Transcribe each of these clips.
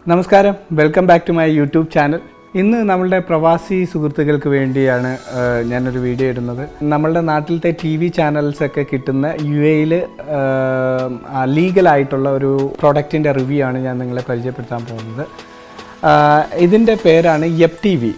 നമസ്കാരം welcome back to my YouTube channel ഇന്ന് നമ്മളുടെ പ്രവാസി സുഹൃത്തുക്കൾക്ക് വേണ്ടിയാണ് ആ, ഞാനൊരു വീഡിയോ ഇടുന്നത് നമ്മളുടെ നാട്ടിലത്തെ ടി വി ചാനൽസ് ഒക്കെ കിട്ടുന്ന യു എയിൽ ലീഗലായിട്ടുള്ള ഒരു പ്രൊഡക്റ്റിൻ്റെ റിവ്യൂ ആണ് ഞാൻ നിങ്ങളെ പരിചയപ്പെടുത്താൻ പോകുന്നത് ആ, ഇതിൻ്റെ പേരാണ് എഫ് ടി വി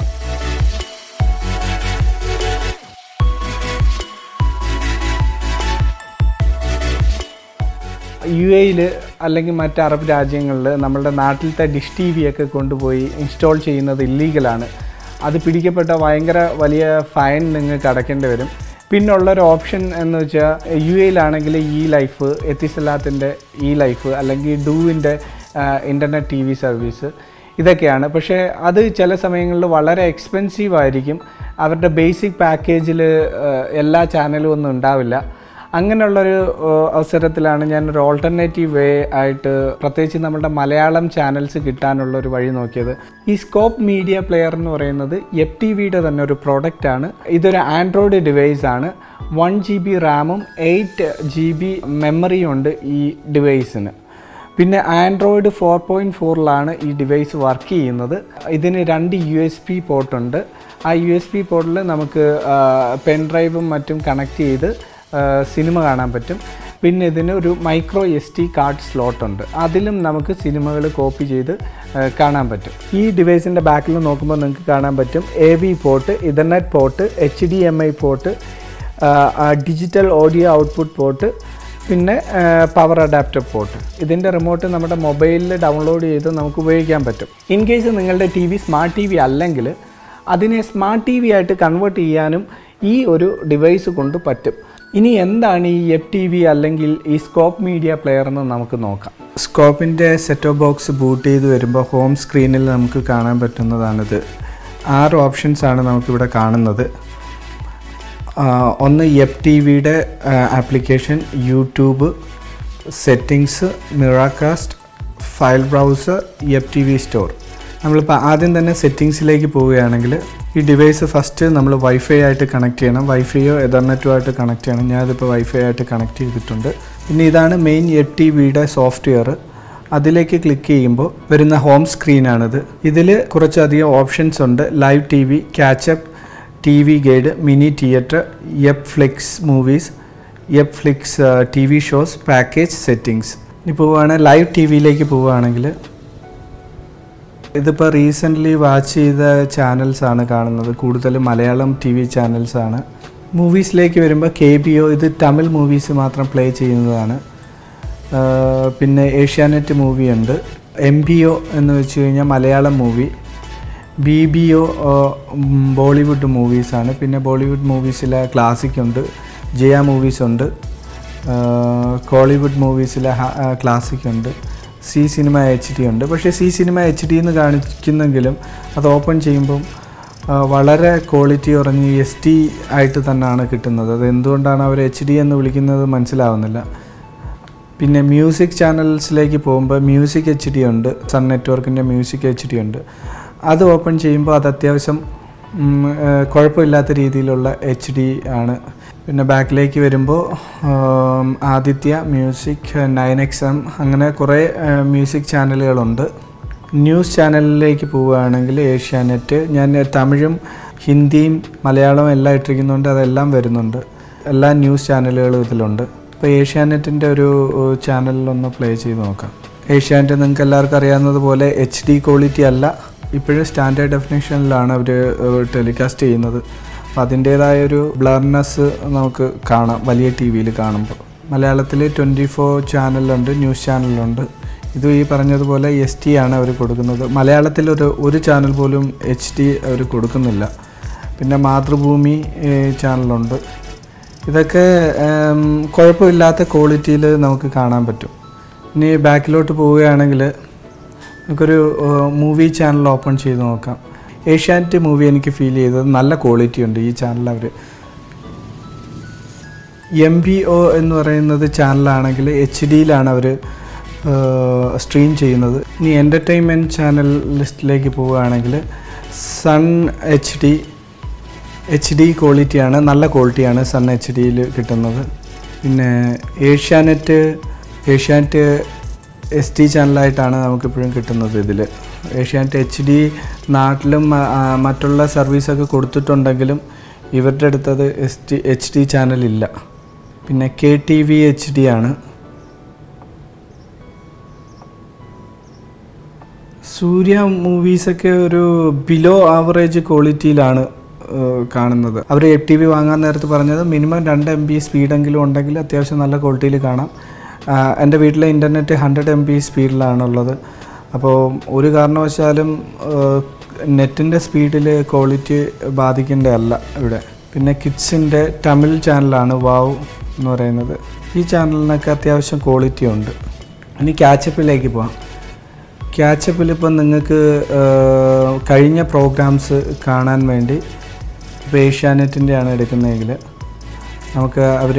യു എയിൽ അല്ലെങ്കിൽ മറ്റ് അറബ് രാജ്യങ്ങളിൽ നമ്മളുടെ നാട്ടിലത്തെ ഡിഷ് ടി വി ഒക്കെ കൊണ്ടുപോയി ഇൻസ്റ്റാൾ ചെയ്യുന്നത് ഇല്ലീഗലാണ് അത് പിടിക്കപ്പെട്ട ഭയങ്കര വലിയ ഫൈൻ നിങ്ങൾക്ക് അടയ്ക്കേണ്ടി വരും പിന്നുള്ളൊരു ഓപ്ഷൻ എന്ന് വെച്ചാൽ യു എയിലാണെങ്കിൽ ഇ ലൈഫ് എത്തിസലാത്തിൻ്റെ ഇ ലൈഫ് അല്ലെങ്കിൽ ഡൂവിൻ്റെ ഇൻ്റർനെറ്റ് ടി വി സർവീസ് ഇതൊക്കെയാണ് പക്ഷേ അത് ചില സമയങ്ങളിൽ വളരെ എക്സ്പെൻസീവ് ആയിരിക്കും അവരുടെ ബേസിക് പാക്കേജിൽ എല്ലാ ചാനലും ഒന്നും ഉണ്ടാവില്ല അങ്ങനെയുള്ളൊരു ഏഹ്, അവസരത്തിലാണ് ഞാൻ ഒരു ഓൾട്ടർനേറ്റീവ് വേ ആയിട്ട് പ്രത്യേകിച്ച് നമ്മുടെ മലയാളം ചാനൽസ് കിട്ടാനുള്ള ഒരു വഴി നോക്കിയത് ഈ സ്കോപ്പ് മീഡിയ പ്ലെയർ എന്ന് പറയുന്നത് എഫ് ടി വിയുടെ തന്നെ ഒരു പ്രോഡക്റ്റ് ആണ് ഇതൊരു ആൻഡ്രോയിഡ് ഡിവൈസ് ആണ് വൺ ജി ബി റാമും എയ്റ്റ് ജി ബി മെമ്മറിയും ഉണ്ട് ഈ ഡിവൈസിന് പിന്നെ ആൻഡ്രോയിഡ് ഫോർ പോയിൻറ്റ് ഫോറിലാണ് ഈ ഡിവൈസ് വർക്ക് ചെയ്യുന്നത് ഇതിന് രണ്ട് യു എസ് പി പോർട്ടുണ്ട് ആ യു എസ് പി പോർട്ടിൽ നമുക്ക് പെൻ ഡ്രൈവും മറ്റും കണക്ട് ചെയ്ത് ആ, സിനിമ കാണാൻ പറ്റും പിന്നെ ഇതിന് ഒരു micro S D card slot ഉണ്ട് അതിലും നമുക്ക് സിനിമകൾ കോപ്പി ചെയ്ത് ആ, കാണാൻ പറ്റും ഈ ഡിവൈസിൻ്റെ ബാക്കിൽ നോക്കുമ്പോൾ നിങ്ങൾക്ക് കാണാൻ പറ്റും A V port ethernet port H D M I port digital audio output port പിന്നെ പവർ അഡാപ്റ്റർ പോർട്ട് ഇതിൻ്റെ റിമോട്ട് നമ്മുടെ മൊബൈലിൽ ഡൗൺലോഡ് ചെയ്ത് നമുക്ക് ഉപയോഗിക്കാൻ പറ്റും ഇൻ കേസ് നിങ്ങളുടെ T V smart T V അല്ലെങ്കിൽ അതിനെ സ്മാർട്ട് ടി വി ആയിട്ട് കൺവേർട്ട് ചെയ്യാനും ഈ ഒരു ഡിവൈസ് കൊണ്ട് പറ്റും ഇനി എന്താണ് ഈ എഫ് ടി വി അല്ലെങ്കിൽ ഈ സ്കോപ്പ് മീഡിയ പ്ലെയർ എന്ന് നമുക്ക് നോക്കാം സ്കോപ്പിൻ്റെ സെറ്റോ ബോക്സ് ബൂട്ട് ചെയ്ത് വരുമ്പോൾ ഹോം സ്ക്രീനിൽ നമുക്ക് കാണാൻ പറ്റുന്നതാണിത് ആറ് ഓപ്ഷൻസ് ആണ് നമുക്കിവിടെ കാണുന്നത് ആ, ഒന്ന് എഫ് ടി വിയുടെ application YouTube settings Miracast file browser F T V store നമ്മളിപ്പോൾ ആദ്യം തന്നെ സെറ്റിങ്സിലേക്ക് പോവുകയാണെങ്കിൽ ഈ ഡിവൈസ് ഫസ്റ്റ് നമ്മൾ വൈഫൈ ആയിട്ട് കണക്ട് ചെയ്യണം വൈഫൈയോ എതർനെറ്റോ ആയിട്ട് കണക്ട് ചെയ്യണം ഞാനിതിപ്പോൾ വൈഫൈ ആയിട്ട് കണക്ട് ചെയ്തിട്ടുണ്ട് പിന്നെ ഇതാണ് മെയിൻ എഫ് ടി വിയുടെ സോഫ്റ്റ്വെയർ അതിലേക്ക് ക്ലിക്ക് ചെയ്യുമ്പോൾ വരുന്ന ഹോം സ്ക്രീനാണിത് ഇതിൽ കുറച്ചധികം ഓപ്ഷൻസ് ഉണ്ട് live T V catchup T V guide mini theatre F flix movies F flix T V shows package settings ഇനി പോവുകയാണെങ്കിൽ ലൈവ് ടി വിയിലേക്ക് പോവുകയാണെങ്കിൽ ഇതിപ്പോൾ റീസെൻ്റ്ലി വാച്ച് ചെയ്ത ചാനൽസ് ആണ് കാണുന്നത് കൂടുതലും മലയാളം ടി വി ചാനൽസ് ആണ് മൂവീസിലേക്ക് വരുമ്പോൾ കെ ബി ഒ ഇത് തമിഴ് മൂവീസ് മാത്രം പ്ലേ ചെയ്യുന്നതാണ് ആ, പിന്നെ ഏഷ്യാനെറ്റ് മൂവി ഉണ്ട് എം ബി ഒ എന്ന് വെച്ച് കഴിഞ്ഞാൽ Malayalam movie B B O Bollywood മൂവീസാണ് പിന്നെ ബോളിവുഡ് മൂവീസിലെ ക്ലാസിക് ഉണ്ട് ജയ മൂവീസ് ഉണ്ട് ആ, കോളിവുഡ് മൂവീസിലെ ക്ലാസിക് ഉണ്ട് സി സിനിമ എച്ച് ഡി ഉണ്ട് പക്ഷേ സി സിനിമ എച്ച് ഡി എന്ന് കാണിക്കുന്നെങ്കിലും അത് ഓപ്പൺ ചെയ്യുമ്പം ആ, വളരെ ക്വാളിറ്റി കുറഞ്ഞ് എസ് ടി ആയിട്ട് തന്നെയാണ് കിട്ടുന്നത് അത് എന്തുകൊണ്ടാണ് അവർ എച്ച് ഡി എന്ന് വിളിക്കുന്നത് മനസ്സിലാവുന്നില്ല പിന്നെ മ്യൂസിക് ചാനൽസിലേക്ക് പോകുമ്പോൾ മ്യൂസിക് എച്ച് ഡി ഉണ്ട് സൺ നെറ്റ്വർക്കിൻ്റെ മ്യൂസിക് എച്ച് ഡി ഉണ്ട് അത് ഓപ്പൺ ചെയ്യുമ്പോൾ അത് അത്യാവശ്യം ഉം, ഏഹ്, കുഴപ്പമില്ലാത്ത രീതിയിലുള്ള എച്ച് ഡി ആണ് പിന്നെ ബാക്കിലേക്ക് വരുമ്പോൾ ആം, Aditya music nine X M അങ്ങനെ കുറേ ഏഹ്, മ്യൂസിക് ചാനലുകളുണ്ട് ന്യൂസ് ചാനലിലേക്ക് പോവുകയാണെങ്കിൽ ഏഷ്യാനെറ്റ് ഞാൻ തമിഴും ഹിന്ദിയും മലയാളവും എല്ലാം ഇട്ടിരിക്കുന്നുണ്ട് അതെല്ലാം വരുന്നുണ്ട് എല്ലാ ന്യൂസ് ചാനലുകളും ഇതിലുണ്ട് ഇപ്പോൾ ഏഷ്യാനെറ്റിൻ്റെ ഒരു ഏഹ്, ചാനലിലൊന്ന് പ്ലേ ചെയ്ത് നോക്കാം ഏഷ്യാനെറ്റ് നിങ്ങൾക്ക് എല്ലാവർക്കും അറിയാവുന്നത് പോലെ എച്ച് ഡി ക്വാളിറ്റി അല്ല ഇപ്പോഴും സ്റ്റാൻഡേർഡ് ഡെഫിനേഷനിലാണ് അവർ ടെലികാസ്റ്റ് ചെയ്യുന്നത് അപ്പം അതിൻ്റേതായ ഒരു ബ്ലർനെസ് നമുക്ക് കാണാം വലിയ ടി വിയിൽ കാണുമ്പോൾ മലയാളത്തിൽ ട്വൻറ്റി ഫോർ ചാനലുണ്ട് ന്യൂസ് ചാനലുണ്ട് ഇത് ഈ പറഞ്ഞതുപോലെ എസ് ടി ആണ് അവർ കൊടുക്കുന്നത് മലയാളത്തിൽ ഒരു ഒരു ചാനൽ പോലും എച്ച് ഡി അവർ കൊടുക്കുന്നില്ല പിന്നെ മാതൃഭൂമി ഏഹ്, ചാനലുണ്ട് ഇതൊക്കെ ഉം, കുഴപ്പമില്ലാത്ത ക്വാളിറ്റിയിൽ നമുക്ക് കാണാൻ പറ്റും ഇനി ബാക്കിലോട്ട് പോവുകയാണെങ്കിൽ നമുക്കൊരു മൂവി ചാനൽ ഓപ്പൺ ചെയ്ത് നോക്കാം ഏഷ്യാനെറ്റ് മൂവി എനിക്ക് ഫീൽ ചെയ്തത് നല്ല ക്വാളിറ്റി ഉണ്ട് ഈ ചാനൽ അവർ എം ബി ഒ എന്ന് പറയുന്നത് ചാനലാണെങ്കിൽ എച്ച് ഡിയിലാണ് അവർ സ്ട്രീം ചെയ്യുന്നത് ഇനി എൻ്റർടൈൻമെൻറ്റ് ചാനൽ ലിസ്റ്റിലേക്ക് പോവുകയാണെങ്കിൽ Sun H D H D ക്വാളിറ്റിയാണ് നല്ല ക്വാളിറ്റിയാണ് സൺ എച്ച് ഡിയിൽ കിട്ടുന്നത് പിന്നെ ഏഷ്യാനെറ്റ് ഏഷ്യാനെറ്റ് എസ് ടി ചാനലായിട്ടാണ് നമുക്കിപ്പോഴും കിട്ടുന്നത് ഇതിൽ ഏഷ്യാനെറ്റ് എച്ച് ഡി നാട്ടിലും ആ, ആ, മറ്റുള്ള സർവീസൊക്കെ കൊടുത്തിട്ടുണ്ടെങ്കിലും ഇവരുടെ അടുത്തത് എസ് ടി എച്ച് ഡി ചാനലില്ല പിന്നെ K T V H D ആണ് സൂര്യ മൂവീസൊക്കെ ഒരു ബിലോ ആവറേജ് ക്വാളിറ്റിയിലാണ് ഏഹ്, കാണുന്നത് അവർ എഫ് ടി വി വാങ്ങാൻ നേരത്ത് പറഞ്ഞത് മിനിമം രണ്ട് എം ബി സ്പീഡെങ്കിലും ഉണ്ടെങ്കിൽ അത്യാവശ്യം നല്ല ക്വാളിറ്റിയിൽ കാണാം ആ, എൻ്റെ വീട്ടിലെ ഇൻ്റർനെറ്റ് ഹൺഡ്രഡ് എം ബി സ്പീഡിലാണുള്ളത് അപ്പോൾ ഒരു കാരണവശാലും നെറ്റിൻ്റെ സ്പീഡിൽ ക്വാളിറ്റി ബാധിക്കേണ്ടതല്ല ഇവിടെ പിന്നെ കിഡ്സിൻ്റെ തമിഴ് ചാനലാണ് വാവ് എന്ന് പറയുന്നത് ഈ ചാനലിനൊക്കെ അത്യാവശ്യം ക്വാളിറ്റി ഉണ്ട് ഇനി ക്യാച്ചപ്പിലേക്ക് പോവാം ക്യാച്ചപ്പിൽ ഇപ്പം നിങ്ങൾക്ക് കഴിഞ്ഞ പ്രോഗ്രാംസ് കാണാൻ വേണ്ടി ഇപ്പോൾ ഏഷ്യാനെറ്റിൻ്റെ ആണ് എടുക്കുന്നതെങ്കിൽ നമുക്ക് അവർ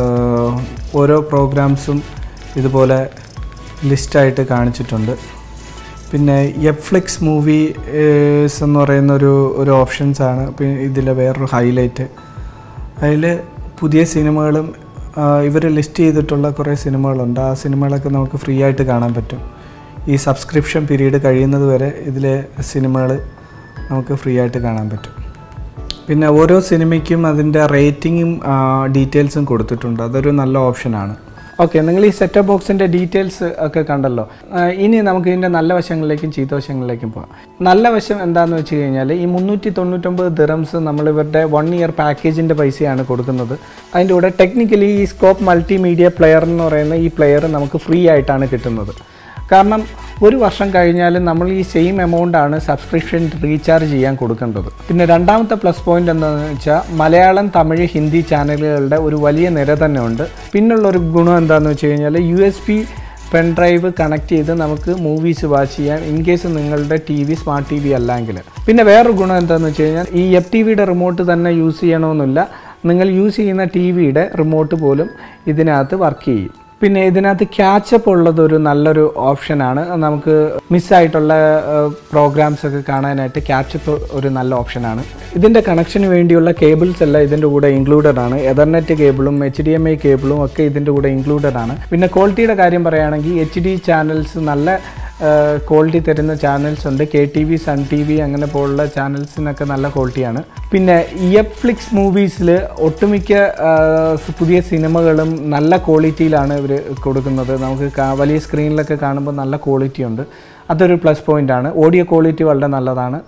ഓരോ പ്രോഗ്രാംസും ഇതുപോലെ ലിസ്റ്റായിട്ട് കാണിച്ചിട്ടുണ്ട് പിന്നെ എഫ്ലിക്സ് മൂവീസ് എന്ന് പറയുന്ന ഒരു ഒരു ഓപ്ഷൻസ് ആണ് പിന്നെ ഇതിലെ വേറൊരു ഹൈലൈറ്റ് അതിൽ പുതിയ സിനിമകളും ഇവർ ലിസ്റ്റ് ചെയ്തിട്ടുള്ള കുറേ സിനിമകളുണ്ട് ആ സിനിമകളൊക്കെ നമുക്ക് ഫ്രീ ആയിട്ട് കാണാൻ പറ്റും ഈ സബ്സ്ക്രിപ്ഷൻ പീരീഡ് കഴിയുന്നത് വരെ ഇതിലെ സിനിമകൾ നമുക്ക് ഫ്രീ ആയിട്ട് കാണാൻ പറ്റും പിന്നെ ഓരോ സിനിമയ്ക്കും അതിൻ്റെ റേറ്റിങ്ങും ഡീറ്റെയിൽസും കൊടുത്തിട്ടുണ്ട് അതൊരു നല്ല ഓപ്ഷനാണ് ഓക്കെ നിങ്ങൾ ഈ സെറ്റപ്പ് ബോക്സിൻ്റെ ഡീറ്റെയിൽസ് ഒക്കെ കണ്ടല്ലോ ആ, ഇനി നമുക്ക് ഇതിൻ്റെ നല്ല വശങ്ങളിലേക്കും ചീത്ത വശങ്ങളിലേക്കും പോകാം നല്ല വശം എന്താണെന്ന് വെച്ച് കഴിഞ്ഞാൽ ഈ മുന്നൂറ്റി തൊണ്ണൂറ്റൊമ്പത് ദിറംസ് നമ്മൾ ഇവരുടെ വൺ ഇയർ പാക്കേജിൻ്റെ പൈസയാണ് കൊടുക്കുന്നത് അതിൻ്റെ കൂടെ ടെക്നിക്കലി ഈ സ്കോപ്പ് മൾട്ടിമീഡിയ പ്ലെയർ എന്ന് പറയുന്ന ഈ പ്ലെയർ നമുക്ക് ഫ്രീ ആയിട്ടാണ് കിട്ടുന്നത് കാരണം ഒരു വർഷം കഴിഞ്ഞാലും നമ്മൾ ഈ സെയിം എമൗണ്ട് ആണ് സബ്സ്ക്രിപ്ഷൻ റീചാർജ് ചെയ്യാൻ കൊടുക്കേണ്ടത് പിന്നെ രണ്ടാമത്തെ പ്ലസ് പോയിന്റ് എന്താണെന്ന് വെച്ചാൽ മലയാളം തമിഴ് ഹിന്ദി ചാനലുകളുടെ ഒരു വലിയ നിര തന്നെ ഉണ്ട് പിന്നുള്ള ഒരു ഗുണം എന്താണെന്ന് വെച്ച് കഴിഞ്ഞാൽ U S B pen drive connect ചെയ്ത് നമുക്ക് മൂവീസ് വാച്ച് ചെയ്യാം ഇൻ കേസ് നിങ്ങളുടെ T V smart T V അല്ലെങ്കിൽ പിന്നെ വേറൊരു ഗുണം എന്താണെന്ന് വെച്ച് കഴിഞ്ഞാൽ ഈ എഫ് ടി വിയുടെ റിമോട്ട് തന്നെ യൂസ് ചെയ്യണമെന്നില്ല നിങ്ങൾ യൂസ് ചെയ്യുന്ന ടി വിയുടെ റിമോട്ട് പോലും ഇതിനകത്ത് വർക്ക് ചെയ്യും പിന്നെ ഇതിനകത്ത് ക്യാച്ചപ്പ് ഉള്ളത് ഒരു നല്ലൊരു ഓപ്ഷനാണ് നമുക്ക് മിസ്സായിട്ടുള്ള പ്രോഗ്രാംസ് ഒക്കെ കാണാനായിട്ട് ക്യാച്ചപ്പ് ഒരു നല്ല ഓപ്ഷനാണ് ഇതിൻ്റെ കണക്ഷന് വേണ്ടിയുള്ള കേബിൾസ് എല്ലാം ഇതിൻ്റെ കൂടെ ഇൻക്ലൂഡഡ് ആണ് എതർനെറ്റ് കേബിളും എച്ച് ഡി എം ഐ കേബിളും ഒക്കെ ഇതിൻ്റെ കൂടെ ഇൻക്ലൂഡഡ് ആണ് പിന്നെ ക്വാളിറ്റിയുടെ കാര്യം പറയുകയാണെങ്കിൽ എച്ച് ഡി ചാനൽസ് നല്ല ക്വാളിറ്റി തരുന്ന ചാനൽസ് ഉണ്ട് K T V Sun T V അങ്ങനെ പോലുള്ള ചാനൽസിനൊക്കെ നല്ല ക്വാളിറ്റിയാണ് പിന്നെ ഇയഫ്ലിക്സ് മൂവീസിൽ ഒട്ടുമിക്ക ആ, പുതിയ സിനിമകളും നല്ല ക്വാളിറ്റിയിലാണ് ഇവർ കൊടുക്കുന്നത് നമുക്ക് കാ- വലിയ സ്ക്രീനിലൊക്കെ കാണുമ്പോൾ നല്ല ക്വാളിറ്റി ഉണ്ട് അതൊരു പ്ലസ് പോയിൻ്റ് ആണ് ഓഡിയോ ക്വാളിറ്റി വളരെ നല്ലതാണ്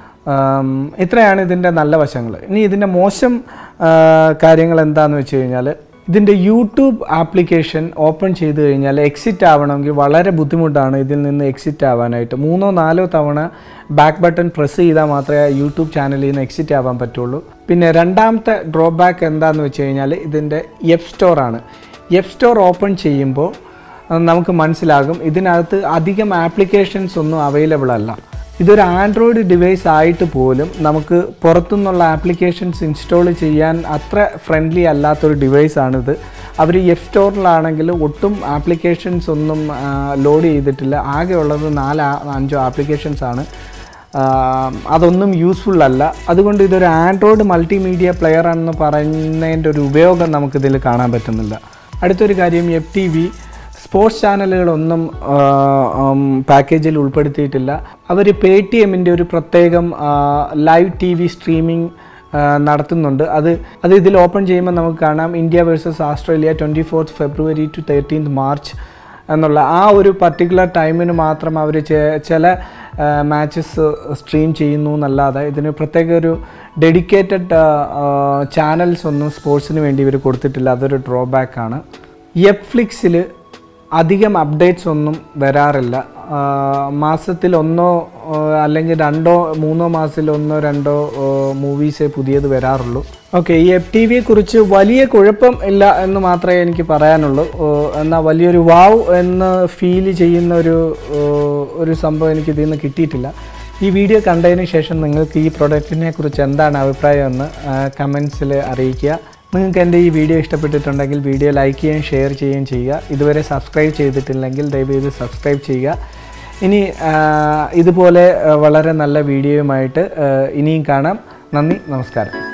ആം, ഇത്രയാണ് ഇതിൻ്റെ നല്ല വശങ്ങൾ ഇനി ഇതിൻ്റെ മോശം ആ, കാര്യങ്ങൾ എന്താണെന്ന് വെച്ച് കഴിഞ്ഞാൽ ഇതിൻ്റെ യൂട്യൂബ് ആപ്ലിക്കേഷൻ ഓപ്പൺ ചെയ്ത് കഴിഞ്ഞാൽ എക്സിറ്റ് ആവണമെങ്കിൽ വളരെ ബുദ്ധിമുട്ടാണ് ഇതിൽ നിന്ന് എക്സിറ്റ് ആവാനായിട്ട് മൂന്നോ നാലോ തവണ ബാക്ക് ബട്ടൺ പ്രസ് ചെയ്താൽ മാത്രമേ യൂട്യൂബ് ചാനലിൽ നിന്ന് എക്സിറ്റ് ആവാൻ പറ്റുള്ളൂ പിന്നെ രണ്ടാമത്തെ ഡ്രോബാക്ക് എന്താണെന്ന് വെച്ച് കഴിഞ്ഞാൽ ഇതിൻ്റെ എഫ് സ്റ്റോറാണ് എഫ് സ്റ്റോർ ഓപ്പൺ ചെയ്യുമ്പോൾ അത് നമുക്ക് മനസ്സിലാകും ഇതിനകത്ത് അധികം ആപ്ലിക്കേഷൻസ് ഒന്നും അവൈലബിൾ അല്ല ഇതൊരു ആൻഡ്രോയിഡ് ഡിവൈസ് ആയിട്ട് പോലും നമുക്ക് പുറത്തുനിന്നുള്ള ആപ്ലിക്കേഷൻസ് ഇൻസ്റ്റാൾ ചെയ്യാൻ അത്ര ഫ്രണ്ട്ലി അല്ലാത്തൊരു ഡിവൈസാണിത് അവർ എഫ് സ്റ്റോറിലാണെങ്കിൽ ഒട്ടും ആപ്ലിക്കേഷൻസ് ഒന്നും ലോഡ് ചെയ്തിട്ടില്ല ആകെ ഉള്ളത് നാല് ആ- അഞ്ചോ ആപ്ലിക്കേഷൻസ് ആണ് ആം, അതൊന്നും യൂസ്ഫുൾ അല്ല അതുകൊണ്ട് ഇതൊരു ആൻഡ്രോയിഡ് മൾട്ടിമീഡിയ പ്ലെയർ ആണെന്ന് പറയുന്നതിൻ്റെ ഒരു ഉപയോഗം നമുക്കിതിൽ കാണാൻ പറ്റുന്നില്ല അടുത്തൊരു കാര്യം എഫ് ടി വി സ്പോർട്സ് ചാനലുകളൊന്നും ആ, ഉം, പാക്കേജിൽ ഉൾപ്പെടുത്തിയിട്ടില്ല അവർ പേ ടി എമ്മിൻ്റെ ഒരു പ്രത്യേകം ആ, ലൈവ് ടി വി സ്ട്രീമിംഗ് ആ, നടത്തുന്നുണ്ട് അത് അത് ഇതിൽ ഓപ്പൺ ചെയ്യുമ്പോൾ നമുക്ക് കാണാം India versus Australia twenty fourth February to thirteenth March എന്നുള്ള ആ ഒരു പർട്ടിക്കുലർ ടൈമിന് മാത്രം അവർ ചില മാച്ചസ് സ്ട്രീം ചെയ്യുന്നു എന്നല്ലാതെ ഇതിന് പ്രത്യേക ഒരു ഡെഡിക്കേറ്റഡ് ചാനൽസ് ഒന്നും സ്പോർട്സിന് വേണ്ടി ഇവർ കൊടുത്തിട്ടില്ല അതൊരു ഡ്രോബാക്ക് ആണ് എഫ്ലിക്സിൽ അധികം അപ്ഡേറ്റ്സ് ഒന്നും വരാറില്ല ആ, മാസത്തിൽ ഒന്നോ ആ, അല്ലെങ്കിൽ രണ്ടോ മൂന്നോ മാസത്തിൽ ഒന്നോ രണ്ടോ മൂവീസേ പുതിയത് വരാറുള്ളൂ ഓക്കെ ഈ എഫ് ടി വിയെ കുറിച്ച് വലിയ കുഴപ്പം ഇല്ല എന്ന് മാത്രമേ എനിക്ക് പറയാനുള്ളൂ ഓ, എന്നാൽ വലിയൊരു വാവ് എന്ന് ഫീൽ ചെയ്യുന്ന ഒരു ഓ, ഒരു സംഭവം എനിക്ക് ഇതിൽ നിന്ന് കിട്ടിയിട്ടില്ല ഈ വീഡിയോ കണ്ടതിന് ശേഷം നിങ്ങൾക്ക് ഈ പ്രൊഡക്റ്റിനെ കുറിച്ച് എന്താണ് അഭിപ്രായം എന്ന് കമൻസിൽ അറിയിക്കുക നിങ്ങൾക്ക് എൻ്റെ ഈ വീഡിയോ ഇഷ്ടപ്പെട്ടിട്ടുണ്ടെങ്കിൽ വീഡിയോ ലൈക്ക് ചെയ്യുകയും ഷെയർ ചെയ്യുകയും ചെയ്യുക ഇതുവരെ സബ്സ്ക്രൈബ് ചെയ്തിട്ടില്ലെങ്കിൽ ദയവേത് സബ്സ്ക്രൈബ് ചെയ്യുക ഇനി ആ, ഇതുപോലെ ആ, വളരെ നല്ല വീഡിയോയുമായിട്ട് ആ, ഇനിയും കാണാം നന്ദി നമസ്കാരം